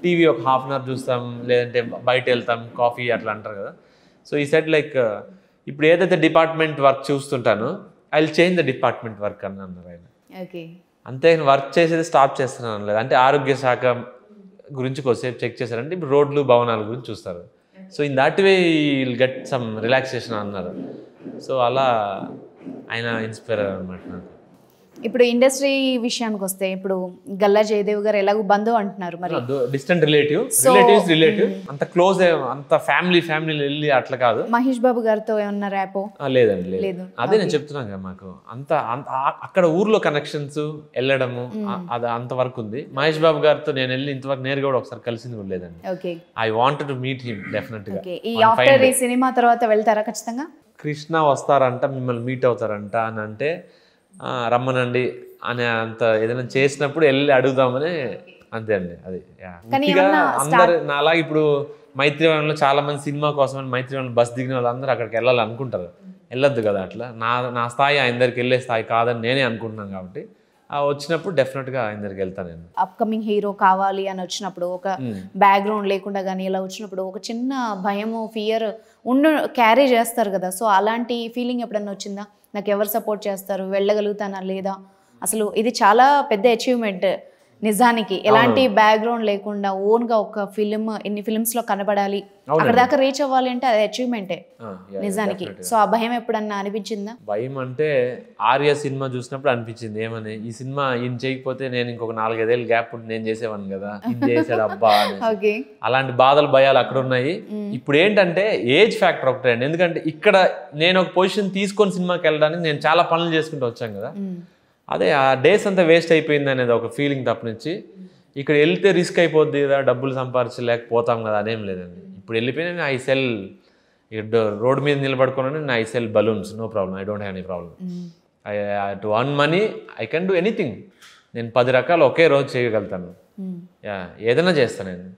TV ఒక half an hour చూస్తాం లేదంటే బయట వెళ్తాం కాఫీ అట్లా అంటారు కదా సో ఈ సెట్ లైక్ ఇప్పుడు ఏదైతే డిపార్ట్మెంట్ వర్క్ చూస్తుంటానో I will change the department work అని అన్నారు ఆయన ఓకే అంతే వర్క్ చేసేది స్టాప్ చేస్తున్నాను లేదు అంటే ఆరోగ్య శాఖ గురించి కొద్దిసేపు చెక్ చేశారంటే ఇప్పుడు రోడ్లు భవనాల గురించి చూస్తారు so in that way will get some relaxation అన్నారు సో అలా ఆయన ఇన్స్పైర్ అనమాట నాకు ఇప్పుడు ఇండస్ట్రీ విషయానికి వస్తే ఇప్పుడు గల్లా జయదేవ్ గారు ఎలాగో బంధు అంటున్నారు మరి డిస్టెంట్ రిలేటివ్ రిలేటివ్స్ రిలేటివ్ అంత క్లోజ్ అంత ఫ్యామిలీ ఫ్యామిలీ వెళ్ళి అట్లా కాదు మహేష్ బాబు గారితో ఏమన్నా ర్యాపో ఆ, లేదండి లేదు లేదు. అదే నేను చెప్తున్నాను కదా మాకు అంత అంత ఆ- అక్కడ ఊర్లో కనెక్షన్స్ వెళ్ళడము ఆ- అది అంత వరకు ఉంది మహేష్ బాబు గారితో నేను వెళ్ళి ఇంతవరకు నేరుగా కూడా ఒకసారి కలిసింది కూడా లేదండి okay I wanted to meet him definite గా ఓకే ఈ ఆఫ్టర్ ఈ సినిమా తర్వాత వెళ్తారా ఖచ్చితంగా కృష్ణ వస్తారంట మిమ్మల్ని మీట్ అవుతారంట అని అంటే ఆ, రమ్మనండి అని అంత ఏదైనా చేసినప్పుడు వెళ్ళి అడుగుదామని అంతే అండి అది yeah. ముఖ్యంగా అందరు నా అలాగే ఇప్పుడు మైత్రివనంలో చాలా మంది సినిమా కోసం అని మైత్రివనం బస్ దిగిన వాళ్ళందరూ అక్కడికి వెళ్ళాలి అనుకుంటారు వెళ్ళొద్దు కదా అట్లా నా నా స్థాయి ఆయన దగ్గరికి వెళ్ళే స్థాయి కాదని నేనే అనుకుంటున్నాను కాబట్టి ఆ వచ్చినప్పుడు డెఫినెట్గా ఆయన దగ్గరికి వెళ్తాను నేను అప్కమింగ్ హీరో కావాలి అని వచ్చినప్పుడు ఒక బ్యాక్గ్రౌండ్ లేకుండా కానీ ఇలా వచ్చినప్పుడు ఒక చిన్న భయము ఫియర్ ఉండు క్యారీ చేస్తారు కదా సో అలాంటి ఫీలింగ్ ఎప్పుడన్నా వచ్చిందా నాకు ఎవరు సపోర్ట్ చేస్తారు వెళ్ళగలుగుతానా లేదా అసలు ఇది చాలా పెద్ద అచీవ్మెంట్ నిజానికి ఎలాంటి బ్యాక్గ్రౌండ్ లేకుండా ఓన్ గా ఒక ఫిలిం ఎన్ని ఫిల్మ్స్ లో కనబడాలి అక్కడ దాకా రీచ్ అవ్వాలి అంటే అది అచీవ్మెంటే ఆ, yeah, నిజానికి సో ఆ భయం ఎప్పుడన్నా అనిపించిందా భయం అంటే ఆర్య సినిమా చూసినప్పుడు అనిపించింది ఏమని ఈ సినిమా ఈయన చేయకపోతే నేను ఇంకొక నాలుగైదేళ్ళు గ్యాప్ ఉంటే నేను చేసేవాడిని కదా ఇది చేశాడు అబ్బా అని ఓకే అలాంటి బాధలు భయాలు అక్కడ ఉన్నాయి ఇప్పుడు ఏంటంటే ఏజ్ ఫ్యాక్టర్ ఒకటే అండి ఎందుకంటే ఇక్కడ నేను ఒక పొజిషన్ తీసుకొని సినిమాకి వెళ్ళడానికి నేను చాలా పనులు చేసుకుంటూ వచ్చాను కదా అదే ఆ డేస్ అంతా వేస్ట్ అయిపోయింది అనేది ఒక ఫీలింగ్ తప్పనిచ్చి ఇక్కడ వెళ్తే రిస్క్ అయిపోద్ది కదా డబ్బులు సంపాదించలేకపోతాం కదా అదేం లేదండి ఇప్పుడు వెళ్ళిపోయినా నేను ఐ సెల్ ఇక్కడ రోడ్ మీద నిలబడుకున్నాను నేను I sell balloons no problem I don't have any problem I to earn money I can do anything నేను పది రకాలు ఒకే రోజు చేయగలుగుతాను యా ఏదైనా చేస్తాను నేను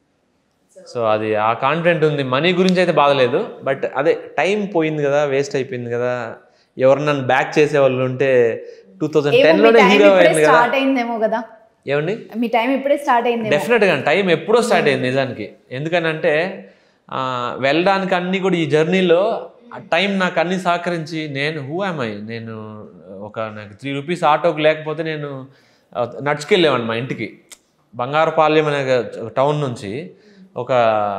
సో అది ఆ కాన్ఫిడెంట్ ఉంది మనీ గురించి అయితే బాధలేదు బట్ అదే టైం పోయింది కదా వేస్ట్ అయిపోయింది కదా ఎవరు నన్ను బ్యాక్ చేసే వాళ్ళు ఉంటే టూ థౌజండ్ టెన్లోనే హీరో అయింది కదా స్టార్ట్ అయిందేమో కదా ఏమండి మీ టైం ఇప్పుడే స్టార్ట్ అయింది డెఫినెట్గా టైం ఎప్పుడో స్టార్ట్ అయింది నిజానికి ఎందుకనంటే ఆ, వెళ్ళడానికి అన్ని కూడా ఈ జర్నీలో టైం నాకు అన్ని సహకరించి నేను హూ ఐ నేను ఒక నాకు త్రీ రూపీస్ ఆటోకి లేకపోతే నేను ఆ, నడుచుకెళ్ళేవాడిని మా ఇంటికి బంగారపాలెం అనే టౌన్ నుంచి ఒక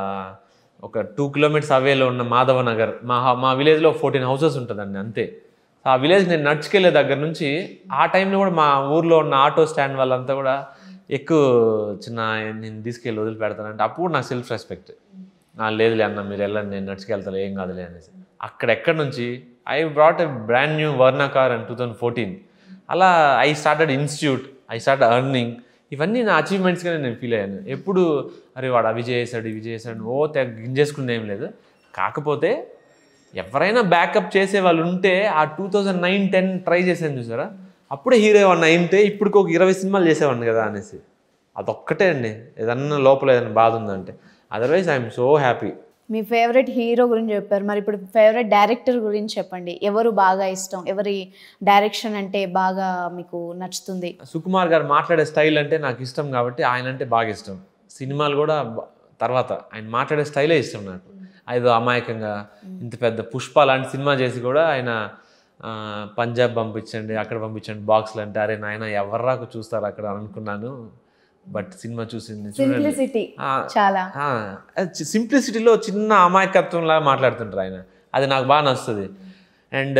ఒక టూ కిలోమీటర్స్ అవేలో ఉన్న మాధవ నగర్ మా హ- మా విలేజ్లో ఫోర్టీన్ హౌసెస్ ఉంటుందండి అంతే ఆ విలేజ్ నేను నడుచుకెళ్ళే దగ్గర నుంచి ఆ టైంలో కూడా మా ఊర్లో ఉన్న ఆటో స్టాండ్ వాళ్ళంతా కూడా ఎక్కువ చిన్న నేను తీసుకెళ్ళి వదిలిపెడతానంటే అప్పుడు నాకు సెల్ఫ్ రెస్పెక్ట్ లేదులే అన్న మీరు వెళ్ళండి నేను నడుచుకెళ్తాను ఏం కాదులే అనేసి అక్కడ ఎక్కడి నుంచి I brought a brand new Verna car and two thousand fourteen అలా I started institute I start earning ఇవన్నీ నా అచీవ్మెంట్స్గానే నేను ఫీల్ అయ్యాను ఎప్పుడు అరే వాడు అవి చేసాడు ఇవి చేసాడు ఓ తెగ గింజేసుకుంది ఏం లేదు కాకపోతే ఎవరైనా బ్యాకప్ చేసే వాళ్ళు ఉంటే ఆ two thousand nine ten try చేశాను చూసారా అప్పుడే హీరో ఏమన్నా అయింటే ఇప్పుడు ఒక ఇరవై సినిమాలు చేసేవాడిని కదా అనేసి అదొక్కటే అండి ఏదన్నా లోపల ఏదైనా బాధ ఉందంటే అదర్వైజ్ ఐఎమ్ సో హ్యాపీ మీ ఫేవరెట్ హీరో గురించి చెప్పారు మరి ఇప్పుడు ఫేవరెట్ డైరెక్టర్ గురించి చెప్పండి ఎవరు బాగా ఇష్టం ఎవరి డైరెక్షన్ అంటే బాగా మీకు నచ్చుతుంది సుకుమార్ గారు మాట్లాడే స్టైల్ అంటే నాకు ఇష్టం కాబట్టి ఆయన అంటే బాగా ఇష్టం సినిమాలు కూడా బ- తర్వాత ఆయన మాట్లాడే స్టైలే ఇష్టం నాకు ఐదో అమాయకంగా ఇంత పెద్ద పుష్ప లాంటి సినిమా చేసి కూడా ఆయన ఆ, పంజాబ్ పంపించండి అక్కడ పంపించండి బాక్స్లు అంటే అరే నాయన ఎవర్రాకు చూస్తారు అక్కడ అనుకున్నాను బట్ సినిమా చూసింది చూడండి సింప్లిసిటీ ఆ, చాలా సింప్లిసిటీలో చిన్న అమాయకత్వంలా మాట్లాడుతుంటారు ఆయన అది నాకు బాగా నచ్చుతుంది అండ్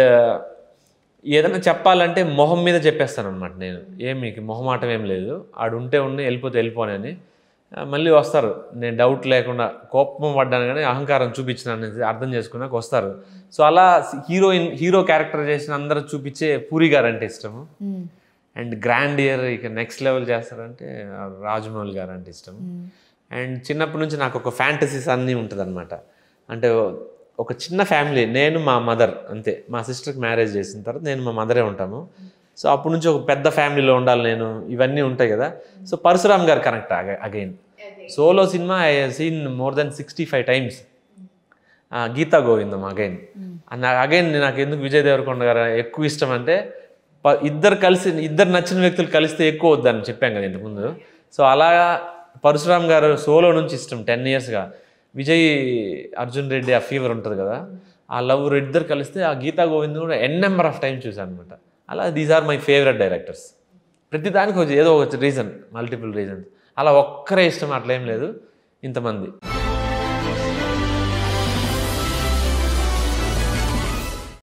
ఏదైనా చెప్పాలంటే మొహం మీద చెప్పేస్తాను అనమాట నేను ఏం మీకు మొహమాటం ఏం లేదు ఆడు ఉంటే ఉండి వెళ్ళిపోతే వెళ్ళిపోనని ఆ, మళ్ళీ వస్తారు నేను డౌట్ లేకుండా కోపం పడ్డాను కానీ అహంకారం చూపించిన అనేది అర్థం చేసుకున్నాక వస్తారు సో అలా హీరోయిన్ హీరో క్యారెక్టర్ చేసిన అందరూ చూపించే పూరి గారు అంటే ఇష్టము మ్మ్. అండ్ గ్రాండ్ ఇయర్ ఇక నెక్స్ట్ లెవెల్ చేస్తారంటే ఆ రాజమౌళి గారు అంటే ఇష్టం అండ్ చిన్నప్పటి నుంచి నాకు ఒక ఫ్యాంటసీస్ అన్నీ ఉంటుంది అనమాట అంటే ఒక చిన్న ఫ్యామిలీ నేను మా మదర్ అంతే మా సిస్టర్కి మ్యారేజ్ చేసిన తర్వాత నేను మా మదరే ఉంటాము సో అప్పటి నుంచి ఒక పెద్ద ఫ్యామిలీలో ఉండాలి నేను ఇవన్నీ ఉంటాయి కదా సో పరశురామ్ గారు connect again solo cinema I seen more than sixty five times Geetha Govindam again again నాకు ఎందుకు విజయ్ దేవరకొండ గారు ఎక్కువ ఇష్టం అంటే ప- ఇద్దరు కలిసి ఇద్దరు నచ్చిన వ్యక్తులు కలిస్తే ఎక్కువ వద్దని చెప్పాం కదా ఇంతకుముందు సో అలా పరశురామ్ గారు సోలో నుంచి ఇష్టం టెన్ ఇయర్స్గా విజయ్ అర్జున్ రెడ్డి ఆ ఫీవర్ ఉంటుంది కదా ఆ లవ్ ఇద్దరు కలిస్తే ఆ గీతా గోవింద్ కూడా ఎన్ నెంబర్ ఆఫ్ టైం చూసాను అనమాట అలా these are my favourite directors ప్రతి దానికి ఒక ఏదో ఒక రీజన్ మల్టిపుల్ రీజన్స్ అలా ఒక్కరే ఇష్టం అట్లా ఏం లేదు ఇంతమంది